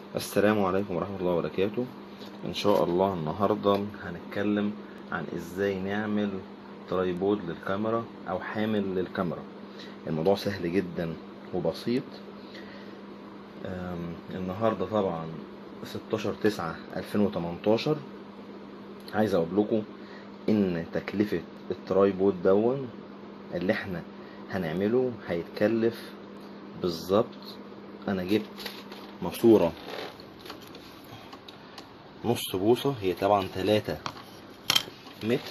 السلام عليكم ورحمة الله وبركاته ان شاء الله النهاردة هنتكلم عن ازاي نعمل ترايبود للكاميرا او حامل للكاميرا الموضوع سهل جدا وبسيط أم، النهاردة طبعا 16 9 2018 عايز اقول لكم ان تكلفة الترايبود دون اللي احنا هنعمله هيتكلف بالظبط انا جبت ماسورة نص بوصة هي طبعا تلاتة متر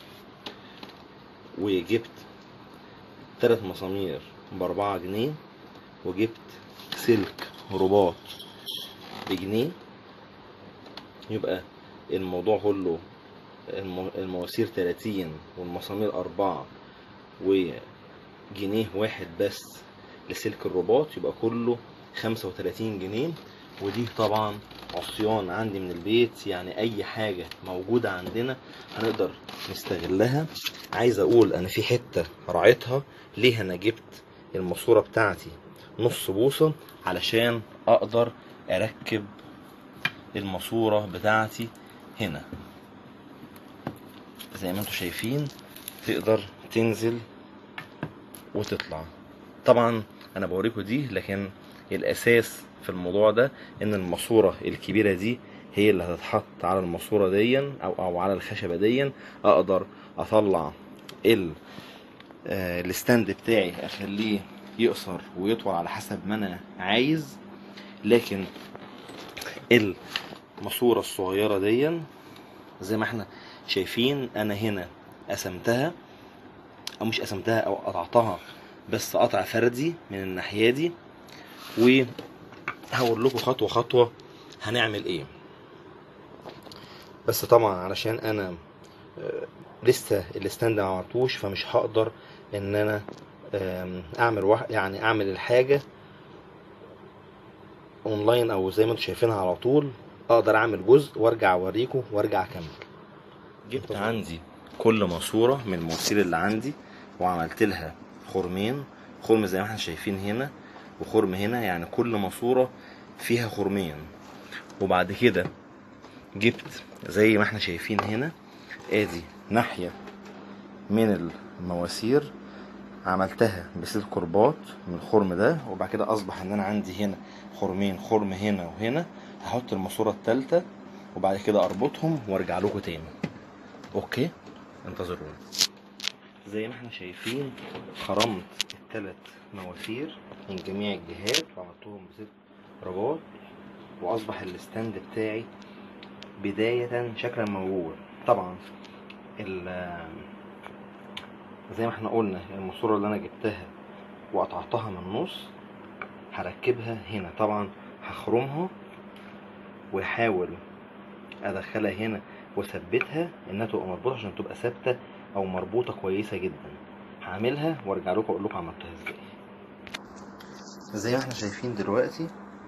وجبت تلات مسامير بأربعة جنيه وجبت سلك رباط بجنيه يبقى الموضوع كله الم- المواسير تلاتين والمسامير أربعة وجنيه واحد بس لسلك الرباط يبقى كله خمسة وتلاتين جنيه ودي طبعا عصيان عندي من البيت يعني اي حاجة موجودة عندنا هنقدر نستغلها عايز اقول انا في حتة راعيتها ليه انا جبت الماسورة بتاعتي نص بوصة علشان اقدر اركب الماسورة بتاعتي هنا زي ما انتم شايفين تقدر تنزل وتطلع طبعا انا بوريكم دي لكن الاساس في الموضوع ده ان الماسوره الكبيره دي هي اللي هتتحط على الماسوره دي او او على الخشبه دي اقدر اطلع ال آه، الستاند بتاعي اخليه يقصر ويطول على حسب ما انا عايز لكن الماسوره الصغيره دي زي ما احنا شايفين انا هنا قسمتها او مش قسمتها او قطعتها بس قطع فردي من الناحيه دي وهقول لكم خطوه خطوه هنعمل ايه بس طبعا علشان انا آه، لسه الستاند ما عملتوش فمش هقدر ان انا آم، اعمل واحد يعني اعمل الحاجه اونلاين او زي ما انتم شايفينها على طول اقدر اعمل جزء وارجع اوريكم وارجع اكمل جبت عندي كل ماسوره من المواسير اللي عندي وعملت لها خرمين خرم زي ما احنا شايفين هنا وخرم هنا يعني كل ماسوره فيها خرمين وبعد كده جبت زي ما احنا شايفين هنا ادي ناحيه من المواسير عملتها بسلك رباط من الخرم ده وبعد كده اصبح ان انا عندي هنا خرمين خرم هنا وهنا هحط الماسوره الثالثه وبعد كده اربطهم وارجع لكم تاني اوكي انتظرونا زي ما احنا شايفين خرمت الثلاث مواسير من جميع الجهات وعملتهم بسلك رباط واصبح الستاند بتاعي بداية شكلا موجود طبعا ال- زي ما احنا قلنا الماسورة اللي انا جبتها وقطعتها من النص هركبها هنا طبعا هخرمها واحاول ادخلها هنا واثبتها انها تبقى مربوطه عشان تبقى ثابته او مربوطه كويسه جدا هعملها وارجع لكم اقول لكم عملتها ازاي زي ما احنا شايفين دلوقتي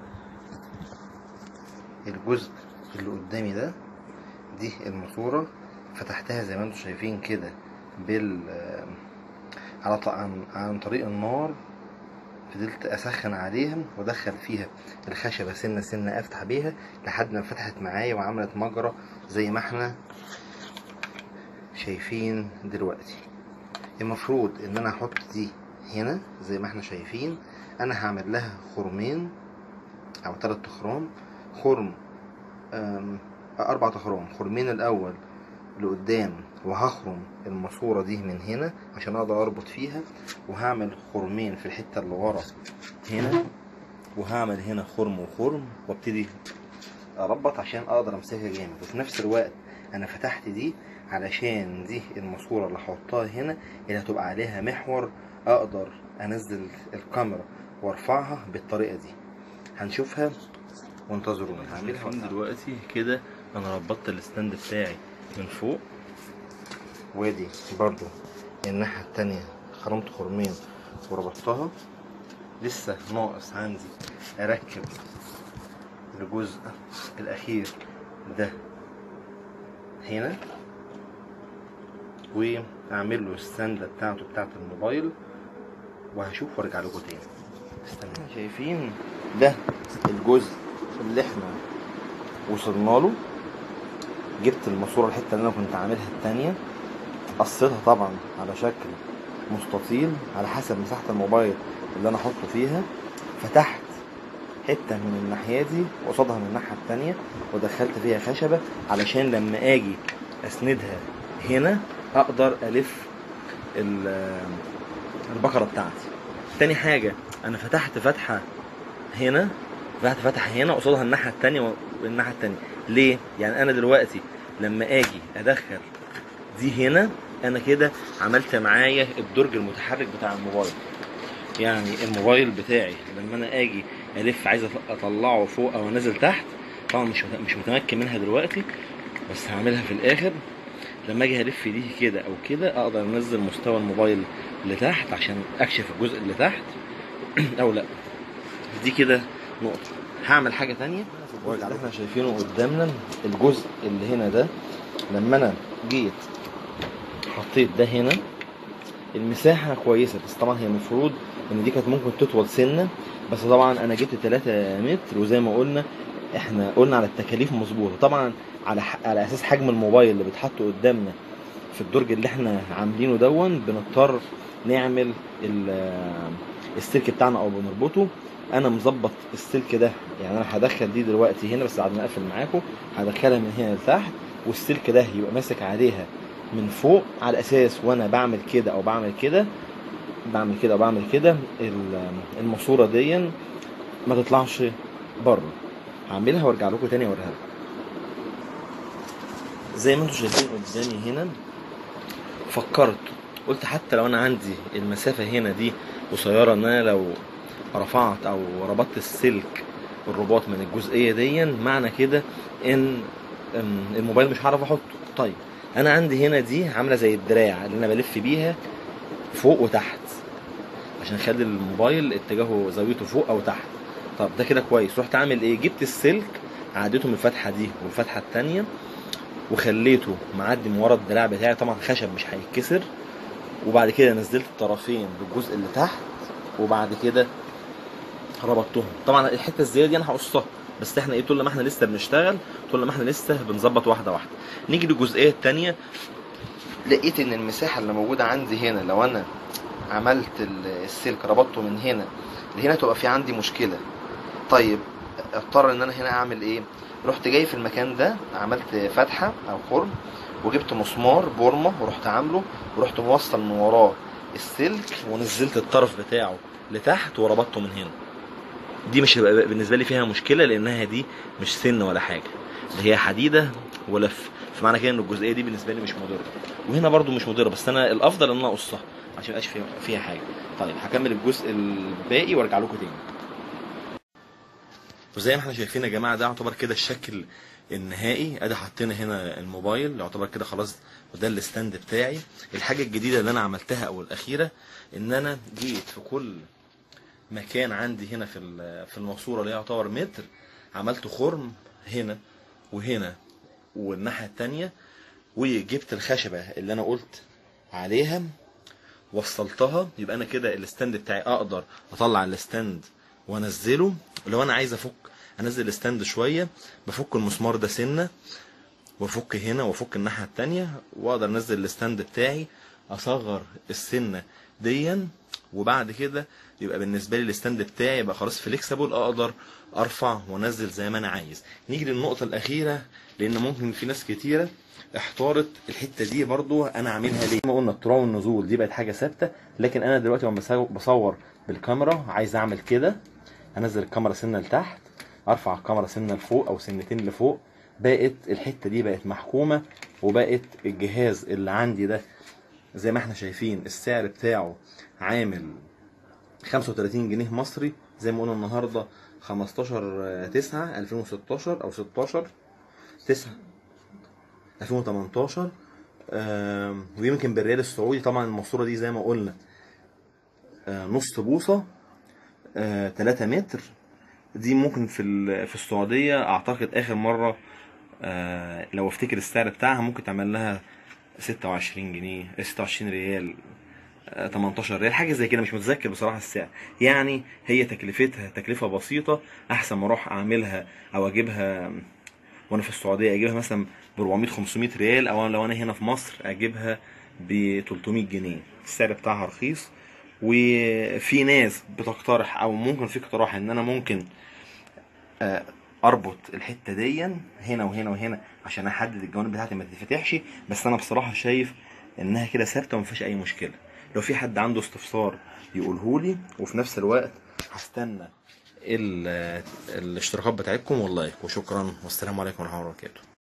الجزء اللي قدامي ده دي الماسوره فتحتها زي ما انتم شايفين كده بال على ط- عن, عن طريق النار فضلت اسخن عليها وادخل فيها الخشبه سنه سنه افتح بيها لحد ما فتحت معايا وعملت مجرى زي ما احنا شايفين دلوقتي المفروض ان انا احط دي هنا زي ما احنا شايفين انا هعمل لها خرمين او تلات خرام خرم أم، اربع خرام خرمين الاول لقدام وهخرم الماسورة دي من هنا عشان اقدر اربط فيها وهعمل خرمين في الحتة اللي ورا هنا وهعمل هنا خرم وخرم وابتدي اربط عشان اقدر امسكها جامد وفي نفس الوقت انا فتحت دي علشان دي الماسورة اللي هحطها هنا اللي هتبقى عليها محور اقدر انزل الكاميرا وارفعها بالطريقة دي هنشوفها وانتظرونا هعملها دلوقتي كده انا ربطت الستاند بتاعي من فوق وادي برضو الناحية التانية خرمت خرمين وربطتها لسه ناقص عندي اركب الجزء الاخير ده هنا واعمل له السندة بتاعته بتاعت الموبايل وهشوف وارجع لكم تاني استنى شايفين ده الجزء اللي احنا وصلنا له جبت الماسوره الحته اللي انا كنت عاملها التانية قصيتها طبعا على شكل مستطيل على حسب مساحه الموبايل اللي انا احطه فيها فتحت حته من الناحيه دي وقصادها من الناحيه التانية ودخلت فيها خشبه علشان لما اجي اسندها هنا اقدر الف البقره بتاعتي تاني حاجه انا فتحت فتحه هنا فتحت فتحه هنا قصادها الناحيه التانية والناحيه التانية ليه يعني انا دلوقتي لما اجي ادخل دي هنا انا كده عملت معايا الدرج المتحرك بتاع الموبايل يعني الموبايل بتاعي لما انا اجي الف عايز اطلعه فوق او انزل تحت طبعا مش مش متمكن منها دلوقتي بس هعملها في الاخر لما اجي الف دي كده او كده اقدر انزل مستوى الموبايل لتحت عشان اكشف الجزء اللي تحت او لا دي كده نقطه هعمل حاجه تانية اللي احنا شايفينه قدامنا الجزء اللي هنا ده لما انا جيت حطيت ده هنا المساحة كويسة بس طبعا هي المفروض ان دي كانت ممكن تطول سنة بس طبعا انا جبت 3 متر وزي ما قلنا احنا قلنا على التكاليف مظبوطة طبعا على على اساس حجم الموبايل اللي بيتحط قدامنا في الدرج اللي احنا عاملينه دون بنضطر نعمل السلك بتاعنا او بنربطه انا مظبط السلك ده يعني انا هدخل دي دلوقتي هنا بس بعد ما اقفل معاكم هدخلها من هنا لتحت والسلك ده يبقى ماسك عليها من فوق على اساس وانا بعمل كده او بعمل كده بعمل كده او بعمل كده الماسوره دي ما تطلعش بره هعملها وارجع لكم تاني اوريها لكم زي ما انتم شايفين قدامي هنا فكرت قلت حتى لو انا عندي المسافه هنا دي قصيره ان انا لو رفعت او ربطت السلك الرباط من الجزئيه دي معنى كده ان الموبايل مش هعرف احطه طيب انا عندي هنا دي عامله زي الدراع اللي انا بلف بيها فوق وتحت عشان اخلي الموبايل اتجاهه زاويته فوق او تحت طب ده كده كويس رحت عامل ايه جبت السلك عديته من الفتحه دي والفتحه الثانيه وخليته معدي من ورا الدراع بتاعي طبعا خشب مش هيتكسر وبعد كده نزلت الطرفين بالجزء اللي تحت وبعد كده ربطتهم طبعا الحته الزياده دي انا هقصها بس احنا ايه طول ما احنا لسه بنشتغل طول ما احنا لسه بنظبط واحده واحده نيجي للجزئيه الثانيه لقيت ان المساحه اللي موجوده عندي هنا لو انا عملت السلك ربطته من هنا لهنا تبقى في عندي مشكله طيب اضطر ان انا هنا اعمل ايه رحت جاي في المكان ده عملت فتحه او خرم وجبت مسمار بورمه ورحت عامله ورحت موصل من وراه السلك ونزلت الطرف بتاعه لتحت وربطته من هنا دي مش هيبقى بالنسبه لي فيها مشكله لانها دي مش سن ولا حاجه دي هي حديده ولف فمعنى كده ان الجزئيه دي بالنسبه لي مش مضره وهنا برده مش مضره بس انا الافضل ان انا اقصها عشان ميبقاش فيها, فيها حاجه طيب هكمل الجزء الباقي وارجع لكم تاني وزي ما احنا شايفين يا جماعه ده يعتبر كده الشكل النهائي ادي حطينا هنا الموبايل يعتبر كده خلاص وده الستاند بتاعي الحاجه الجديده اللي انا عملتها او الاخيره ان انا جيت في كل مكان عندي هنا في في الماسوره اللي يعتبر متر عملت خرم هنا وهنا والناحيه التانية وجبت الخشبه اللي انا قلت عليها وصلتها يبقى انا كده الستاند بتاعي اقدر اطلع الستاند وانزله لو انا عايز افك انزل الستاند شويه بفك المسمار ده سنه وافك هنا وافك الناحيه التانية واقدر انزل الستاند بتاعي اصغر السنه ديا وبعد كده يبقى بالنسبه لي الستاند بتاعي يبقى خلاص فليكسبل اقدر ارفع وانزل زي ما انا عايز نيجي للنقطه الاخيره لان ممكن في ناس كتيره احتارت الحته دي برضو انا عاملها ليه ما قلنا الطلوع والنزول دي بقت حاجه ثابته لكن انا دلوقتي لما بصور بالكاميرا عايز اعمل كده انزل الكاميرا سنه لتحت ارفع الكاميرا سنه لفوق او سنتين لفوق بقت الحته دي بقت محكومه وبقت الجهاز اللي عندي ده زي ما احنا شايفين السعر بتاعه عامل 35 جنيه مصري زي ما قلنا النهارده 15 9 2016 او 16 9 2018 ويمكن بالريال السعودي طبعا الماسوره دي زي ما قلنا نص بوصه 3 متر دي ممكن في في السعوديه اعتقد اخر مره لو افتكر السعر بتاعها ممكن تعمل لها 26 جنيه 26 ريال آه، 18 ريال حاجه زي كده مش متذكر بصراحه السعر يعني هي تكلفتها تكلفه بسيطه احسن ما اروح اعملها او اجيبها وانا في السعوديه اجيبها مثلا ب 400 500 ريال او لو انا هنا في مصر اجيبها ب 300 جنيه السعر بتاعها رخيص وفي ناس بتقترح او ممكن في اقتراح ان انا ممكن آه، اربط الحته دي هنا وهنا وهنا عشان احدد الجوانب بتاعتي ما تتفتحش بس انا بصراحه شايف انها كده ثابته ومفيش اي مشكله لو في حد عنده استفسار يقولهولي وفي نفس الوقت هستنى ال- الاشتراكات بتاعتكم واللايك وشكرا والسلام عليكم ورحمه الله وبركاته